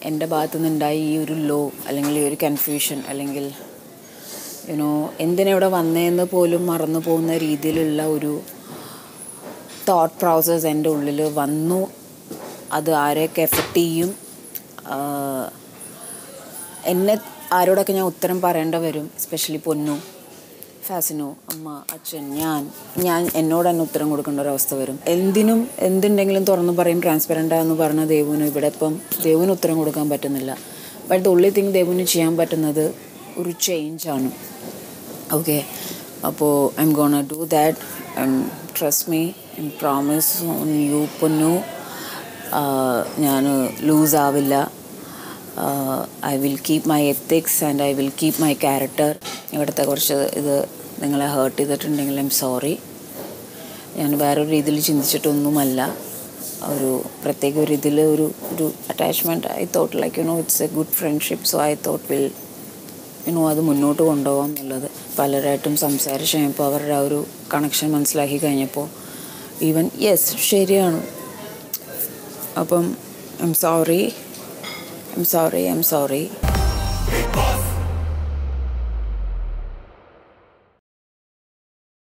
എൻ്റെ ഭാഗത്തു നിന്നുണ്ടായ ഈ ഒരു ലോ അല്ലെങ്കിൽ ഈ ഒരു കൺഫ്യൂഷൻ അല്ലെങ്കിൽ യുനോ എന്തിനെവിടെ വന്നതെന്ന് പോലും മറന്നു പോകുന്ന രീതിയിലുള്ള ഒരു തോട്ട് പ്രോസസ്സ് എൻ്റെ ഉള്ളിൽ വന്നു അത് ആരെയൊക്കെ എഫക്റ്റ് ചെയ്യും ആഹ് എന്നെ ആരോടൊക്കെ ഞാൻ ഉത്തരം പറയേണ്ട വരും എസ്പെഷ്യലി പൊന്നു ഫാസിനോ അമ്മ അച്ഛൻ ഞാൻ ഞാൻ എന്നോട് തന്നെ ഉത്തരം കൊടുക്കേണ്ട ഒരവസ്ഥ വരും എന്തിനും എന്തുണ്ടെങ്കിലും തുറന്നു പറയും ട്രാൻസ്പെറൻ്റ് എന്ന് പറഞ്ഞ ദേവുവിന് ഇവിടെ ഇപ്പം ദേവുവിന് ഉത്തരം കൊടുക്കാൻ പറ്റുന്നില്ല ബട്ട് ദ ഉള്ളി തിങ് ദേവുവിന് ചെയ്യാൻ പറ്റുന്നത് ഒരു ചേഞ്ചാണ് ഓക്കെ അപ്പോൾ I'm gonna do that trust me I promise on you പൊന്നു ഞാൻ ലൂസ് ആവില്ല I will keep my ethics and I will keep my character ഇവിടുത്തെ കുറച്ച് ഇത് നിങ്ങളെ ഹേർട്ട് ചെയ്തിട്ടുണ്ടെങ്കിൽ ഐ എം സോറി ഞാൻ വേറൊരു രീതിയിൽ ചിന്തിച്ചിട്ടൊന്നുമല്ല ഒരു പ്രത്യേക ഒരു ഇതിൽ ഒരു ഒരു attachment I thought like you know it's a good friendship so I thought will you know അത് മുന്നോട്ട് കൊണ്ടുപോകാം എന്നുള്ളത് പലരായിട്ടും സംസാരിച്ച് കഴിഞ്ഞപ്പോൾ അവരുടെ ആ ഒരു കണക്ഷൻ മനസ്സിലാക്കി കഴിഞ്ഞപ്പോൾ ഈവൻ യെസ് ശരിയാണ് അപ്പം I'm sorry I'm sorry I'm sorry